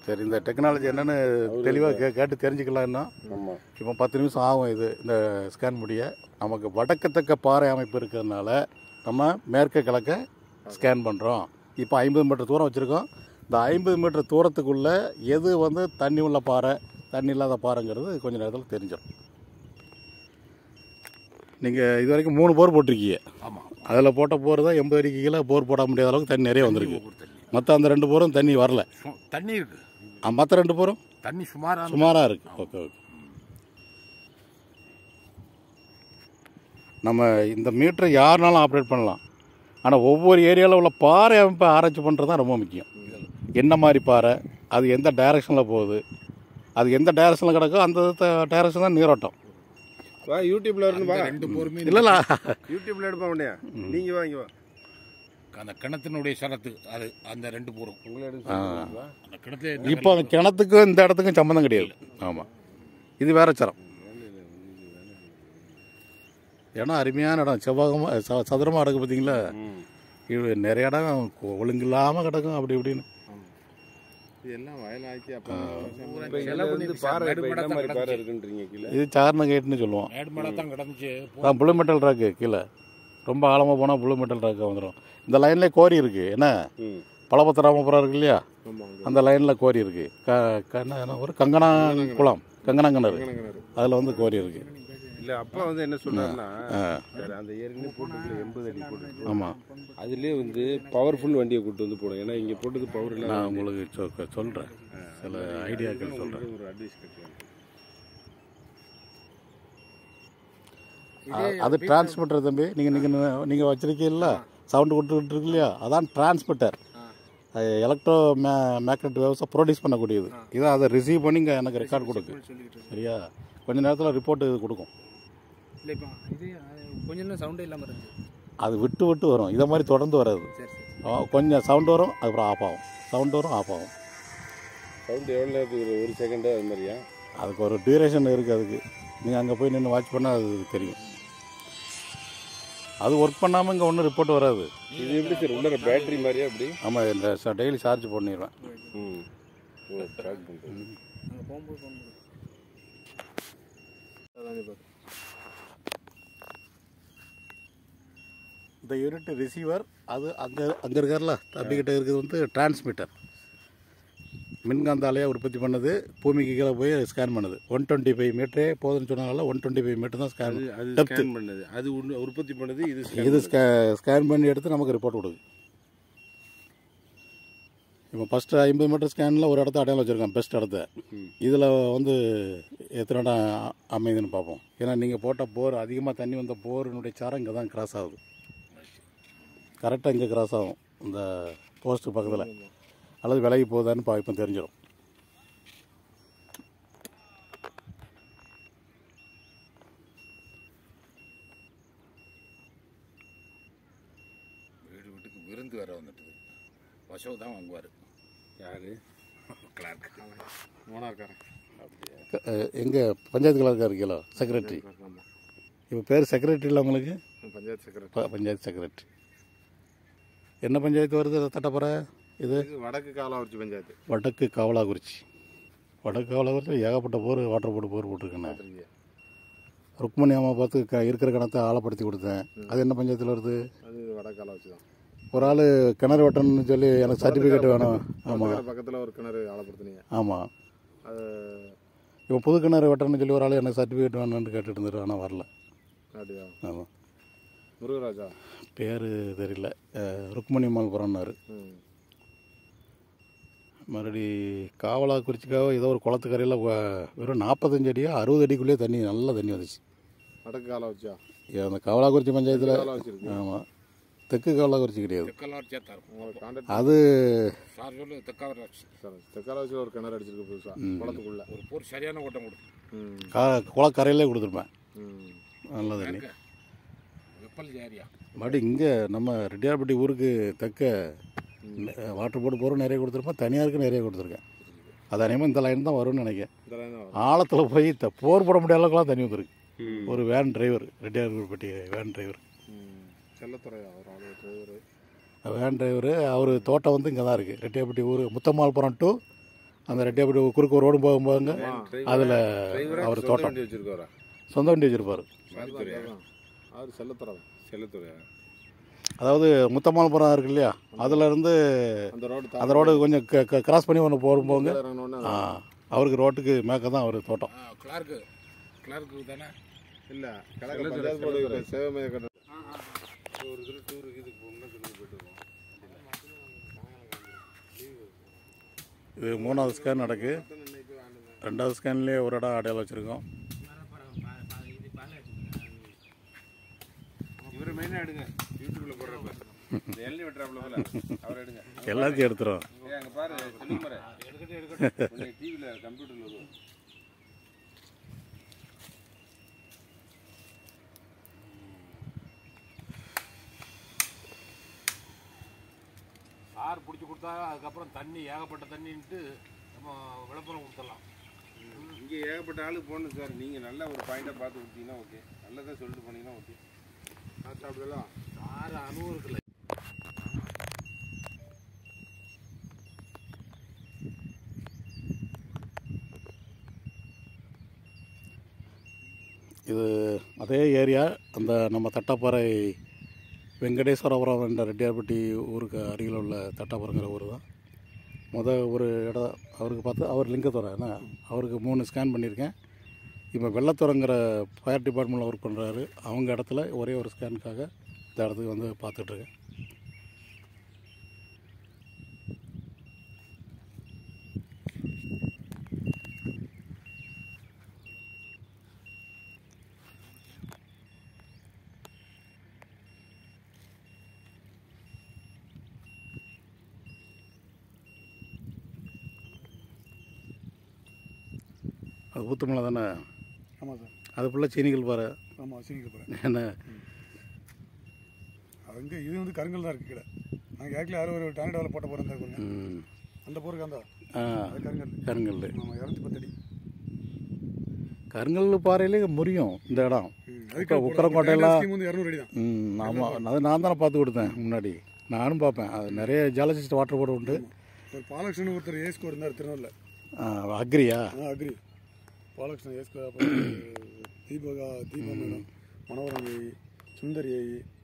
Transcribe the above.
சரி இந்த டெக்னாலஜி என்னன்னு தெளிவாக கே கேட்டு தெரிஞ்சுக்கலாம்னா ஆமாம் இப்போ பத்து நிமிஷம் ஆகும் இது இந்த ஸ்கேன் முடிய நமக்கு வடக்கத்தக்க பாறை அமைப்பு இருக்கிறதுனால நம்ம மேற்க கிழக்க ஸ்கேன் பண்ணுறோம் இப்போ ஐம்பது மீட்டர் தூரம் வச்சுருக்கோம் இந்த ஐம்பது மீட்டர் தூரத்துக்குள்ளே எது வந்து தண்ணி உள்ள பாறை தண்ணி இல்லாத பாறைங்கிறது கொஞ்சம் நேரத்தில் தெரிஞ்சிடும் நீங்கள் இது வரைக்கும் மூணு போர் போட்டிருக்கீங்க ஆமாம் அதில் போட்ட போர் தான் எண்பது அடிக்கு கீழே போர் போட முடியாத அளவுக்கு தண்ணி நிறைய வந்திருக்கு மற்ற அந்த ரெண்டு போரும் தண்ணி வரல சு- தண்ணி இருக்கு மற்ற ரெண்டு போரும் தண்ணி சுமாராக சுமாராக இருக்குது ஓகே ஓகே நம்ம இந்த மீட்டரை யாருனாலும் ஆப்ரேட் பண்ணலாம் ஆனால் ஒவ்வொரு ஏரியாவில் உள்ள பாறை அமைப்பை ஆராய்ச்சி பண்ணுறது தான் ரொம்ப முக்கியம் என்ன மாதிரி பாறை அது எந்த டைரக்ஷனில் போகுது அது எந்த டைரக்ஷனில் கிடக்கோ அந்த டைரக்ஷன் தான் நீரோட்டம் வா யூடியூப்ல இருந்து வா ரெண்டு போருமே இல்லைல்ல யூடியூப்ல எடுப்பா உடனே நீங்க வா இங்க வா அந்த கிணத்தினுடைய சரத்து அது அந்த ரெண்டு போரும் உங்களை எடுத்து ஆ. வா அந்த கிணத்துல இப்போ அந்த கிணத்துக்கும் இந்த இடத்துக்கும் சம்மந்தம் கிடையாது ஆமாம் இது வேற சரம் இடம் அருமையான இடம் செவ்வாகமாக ச சதுரமாக கிடக்கு பார்த்தீங்களா ம். இது நிறைய இடம் ஒழுங்கில்லாமல் கிடக்கும் அப்படி இப்படின்னு இதெல்லாம் வயலாக்கி அப்ப பூரா இப்ப செலவு இதுல இருந்து பண்ணி பாறை மேடு இப்ப மேடா என்ன மாதிரி தான் பாறை கிடந்துச்சு. இருக்குன்றீங்க கீழே இது சாரண கேட்டுன்னு சொல்லுவோம் மேடு மேலே தான் கிடந்துச்சு அதான் புளு மெட்டல் ராக்கு கீழே ரொம்ப ஆழமாக போனால் புளு மெட்டல் ராக்கு வந்துடும் இந்த லைன்லேயே கோரி இருக்குது என்ன ம் பலபத்திராமபுரம் இருக்கு இல்லையா ஆமா அங்க அந்த லைனில் கோரி இருக்குது க க- என்ன என்ன ஒரு கங்கனா குளம் கங்கனா கிணறு கிணறு. அதில் வந்து கோரி இருக்குது இல்ல அப்பா வந்து என்ன சொல்றாருன்னா ஆ சரி, அந்த ஏற்கனவே போட்டுருக்கல எண்பது அடி போட்டு ஆமாம் அதுலயே வந்து பவர்ஃபுல் வண்டியை கூட்டு வந்து போடும் ஏன்னா இங்க போட்டது பவர் நான் இல்லாம உங்களுக்கு சொ சொல்கிறேன் சில ஐடியாக்கள் சொல்கிறேன் ஒரு அட்வைஸ் கட்டுவாங்க அது டிரான்ஸ்மிட்டர் தம்பி நீங்கள் நீங்கள் நீங்கள் வச்சுருக்கீங்களா சவுண்டு கொடுத்துக்கிட்டு இருக்கு இல்லையா அதான் டிரான்ஸ்மிட்டர் எலக்ட்ரோ மே மேக்னெட் வேவ்ஸை ப்ரொடியூஸ் பண்ணக்கூடியது இதான் அதை ரிசீவ் பண்ணி இங்கே எனக்கு ரெக்கார்ட் கொடுக்கு சரியா கொஞ்ச நேரத்தில் ரிப்போர்ட் இது கொடுக்கும் இல்லை இப்போ இது அது கொஞ்ச நேரம் சவுண்டே இல்லாமல் இருந்துச்சு அது விட்டு விட்டு வரும் இதை மாதிரி தொடர்ந்து வராது சரி சரி ஆ, கொஞ்சம் சவுண்ட் வரும் அதுக்கப்புறம் ஆஃப் ஆகும் சவுண்ட் வரும் ஆஃப் ஆகும் சவுண்ட் எவ்வளோ நேரத்துக்கு ஒரு செகண்டு அது மாதிரியா அதுக்கு ஒரு டியூரேஷன் இருக்குது அதுக்கு நீங்கள் அங்கே போய் நின்று வாட்ச் பண்ணால் அது தெரியும் அது ஒர்க் பண்ணாமல் இங்கே ஒன்றும் ரிப்போர்ட் வராது இது எப்படி சார் உள்ள பேட்டரி மாதிரியா அப்படி ஆமாம் இந்த டெய்லி சார்ஜ் பண்ணிடுவேன் ம் ஓ சார்ஜ் பண்ணுறது அங்கே போகும்போது ஃபோன் பண்ணு இந்த யூனிட் ரிசீவர் அது அங்கே அங்கே இருக்கார்ல தம்பிக்கிட்ட இருக்கிறது வந்து டிரான்ஸ்மிட்டர் மின்காந்த அலையை உற்பத்தி பண்ணது பூமிக்கு கீழே போய் ஸ்கேன் பண்ணுது ஒன் டுவெண்ட்டி ஃபைவ் மீட்டரே போதும்னு சொன்னால ஒன் டுவெண்ட்டி ஃபைவ் மீட்டர் தான் ஸ்கேன் அது அது Depth. ஸ்கேன் பண்ணது அது உள்ள- உற்பத்தி பண்ணது இது scan இது பண்ணது. ஸ்கே ஸ்கேன் பண்ணி எடுத்து நமக்கு ரிப்போர்ட் கொடுக்கு இப்போ ஃபஸ்ட்டு ஐம்பது மீட்டர் ஸ்கேனில் ஒரு இடத்த அடையாளம் வச்சுருக்கேன் பெஸ்ட் இடத்த ம். இதில் வந்து எத்தனை இடம் அ- அமையுதுன்னு பார்ப்போம் ஏன்னா நீங்கள் போட்ட போர் அதிகமாக தண்ணி வந்த போரினுடைய சாரம் இங்கே தான் கிராஸ் ஆகுது கரெக்டாக இங்கே கிராஸ் ஆகும் இந்த போஸ்ட்டு பக்கத்தில் அல்லது விலகி போகுதான்னு பா இப்போ தெரிஞ்சிடும் வீடு வீட்டுக்கு விருந்து வேற வந்துட்டுது வசவு தான் வாங்குவார் யாரு கிளார்க் மோனார்காரன் அப்படியா எங்கே பஞ்சாயத்து கலர்க்காக இருக்கீங்களோ செக்ரட்டரி ஆமா இப்போ பேர் செக்ரட்டரி இல்லை உங்களுக்கு பஞ்சாயத்து செக்ரட்டரி ப- பஞ்சாயத்து செக்ரட்டரி என்ன பஞ்சாயத்து வருது தட்டப்புற இது இது வடக்கு காலாவரிச்சி பஞ்சாயத்து வடக்கு காவலாகுறிச்சி வடக்கு காவலாகுறிச்சி ஏகப்பட்ட போர் வாட்டர் போர்டு போர் போட்டிருக்கேன் பார்த்திருக்கியா? ருக்மணி அம்மா பார்த்து க இருக்கிற கிணத்தை ஆழப்படுத்தி கொடுத்தேன் அது என்ன பஞ்சாயத்தில் வருது அது வடக்கு காலாவரிச்சி தான் ஒரு ஆள் கிணறு வெட்டணும்னு சொல்லி எனக்கு சர்டிஃபிகேட் வேணும் ஆமாம் பக்கத்தில் ஒரு கிணறு ஆழப்படுத்தினீங்க ஆமாம் அது இப்போ புது கிணறு வெட்டணும்னு சொல்லி ஒரு ஆள் எனக்கு சர்டிஃபிகேட் வேணும்னு கேட்டுட்டு இருந்தாரு ஆனால் வரல அப்படியா ஆமாம் முருகராஜா பேர் தெரியல அஹ், ருக்மணி அம்மாள்புரம்னாரு ம் மறுபடி காவலாக்குறிச்சிக்காக ஏதோ ஒரு குளத்துக்கரையில் வெறும் நாற்பத்தஞ்சு அடியா அறுபது அடிக்குள்ளேயே தண்ணி நல்ல தண்ணி வந்துச்சு வடக்கு காலாவரிச்சா அந்த காவலாக்குறிச்சி பஞ்சாயத்தில் காலாவரிச்சி இருக்கு ஆமாம் தெற்கு காவலாக்குறிச்சி கிடையாது தெக்கலார் சேர்த்தார் உங்களுக்கு கான்டாக்ட் அது சார் சொல்லு தெக்காவர் சார் தெற்காலாவரிச்சியில் ஒரு கிணறு அடிச்சிருக்கு புதுசா குளத்துக்குள்ள ஒரு போர் சரியான ஓட்டம் கொடுக்கும் ம் கா குளக்கரையிலே கொடுத்துருப்பேன் ம் நல்ல தண்ணி வெப்பல் ஏரியா மறுபடி இங்கே நம்ம ரெட்டியார்பட்டி ஊருக்கு தக்க வாட்டர் போர்டு போகிறோம் நிறைய கொடுத்துருப்பேன் தனியாருக்கு நிறைய கொடுத்துருக்கேன் அது அநேகமாக இந்த லைன் தான் வரும்னு நினைக்கிறேன் இந்த line தான் வரும். ஆழத்தில் போய் த போர் போட முடியாத அளவுக்குலாம் தண்ணி வந்துருக்கு ம். ஒரு van driver Reddiyarpatti van driver ம் செல்லத்துறையா ஒரு ஆளு டிரைவரு வேன் டிரைவர் அவர் தோட்டம் வந்து இங்கே தான் இருக்குது ரெட்டியார்பட்டி ஊர் முத்தம்மாள்புரம் டு அந்த ரெட்டியாப்பட்டி குறுக்கு ரோடு போகும்போதுங்க அதில் அவர் தோட்டம் வண்டி வச்சிருக்காரா சொந்த வண்டி வச்சுருப்பார் மாரித்துறையா அவர் செல்லத்துறை தான் செல்லத்துறையா அதாவது முத்தமாலபுரம் இருக்கு இல்லையா அதுலேருந்து அந்த ரோடு அந்த ரோடு கொஞ்சம் கிராஸ் பண்ணி ஒன்று போகும்போங்க இறங்கினோடனே ஆ அவருக்கு ரோட்டுக்கு மேற்க தான் அவர் தோட்டம் ஆ, கிளார்க்கு கிளார்க்கு தானே இல்லை கலக்க பஞ்சாயத்து போர்டு சேவை மைய கட்டணம் ஒரு தடவை டூருக்கு இதுக்கு போகணும்னா சொல்லி போயிட்டு வருவோம் இது மூணாவது ஸ்கேன் நடக்கு ரெண்டாவது ஸ்கேன்லேயே ஒரு இடம் அடையாளம் வச்சுருக்கோம் இவரை மெயினாக எடுங்க யூடியூப்ல போடுறப்ப இந்த எள்ளி வெட்டுறாப்புல போல அவரை எடுங்க எல்லாத்தையும் எடுத்துரும் ஏய், அங்க பாரு சொல்லுமரே எடுக்கட்டும் எடுக்கட்டும் டிவியில் கம்ப்யூட்டரில் வரும் சார் பிடிச்சி கொடுத்தா அதுக்கப்புறம் தண்ணி ஏகப்பட்ட தண்ணின்ட்டு நம்ம விளம்பரம் கொடுத்துடலாம் இங்கே ஏகப்பட்ட ஆளு போகணும் சார் நீங்கள் நல்ல ஒரு பாயிண்டாக பார்த்து கொடுத்தீங்கன்னா ஓகே நல்லதாக சொல்லிட்டு போனீங்கன்னா ஓகே அப்படிலாம் சார் அனுபவம் இருக்குல்ல இது அதே ஏரியா அந்த நம்ம தட்டாப்பாறை வெங்கடேஸ்வரபுரம் என்ற ரெட்டியார்பட்டி ஊருக்கு அருகில் உள்ள தட்டாப்பாறைங்கிற ஊர் தான் முத ஒரு இடம் அவருக்கு பார்த்து அவர் லிங்கத்துறை என்ன அவருக்கு மூணு ஸ்கேன் பண்ணியிருக்கேன் இப்போ வெள்ளத்துறைங்கிற ஃபயர் டிபார்ட்மெண்ட்டில் ஒர்க் பண்ணுறாரு அவங்க இடத்துல ஒரே ஒரு ஸ்கேனுக்காக இந்த இடத்துக்கு வந்து பார்த்துட்ருக்கேன் அது ஊத்துமலை தானே ஆமாம் சார் அது ஃபுல்லாக சீனிகள் பாரு ஆமாம் சீனிக்கு போகிறேன் என்ன அங்கே இது வந்து கருங்கல் தான் இருக்குது கீழே நாங்கள் ஏற்கனவே யாரும் ஒரு டானி டெவலப் போட்ட போகிறோம் பாருங்க ம். அந்த போருக்கு அந்த ஆ அது கருங்கல் கருங்கல் ஆமாம் இரநூத்தி பத்தடி கருங்கல் பாறையிலே முறியும் இந்த இடம் ம், இப்போ உக்கரங்கோட்டையெல்லாம் ஸ்கீம் வந்து இரநூறு அடி தான் ம் ஆமாம் அது நான் தானே பார்த்து கொடுத்தேன் முன்னாடி நானும் பார்ப்பேன் அது நிறைய ஜாலஜிஸ்ட் வாட்டர் போர்டு உண்டு ஒரு பாலகிருஷ்ணன் ஒருத்தர் ஏ ஸ்கோர் இருந்தார் திருநெல்வேலியில் ஆ, அக்ரியா ஆ அக்ரி பாலகிருஷ்ணன் ஏ ஸ்கோர் அப்புறம் தீபகா தீபா மேடம் மனோரம் ஏ சுந்தரி ஏ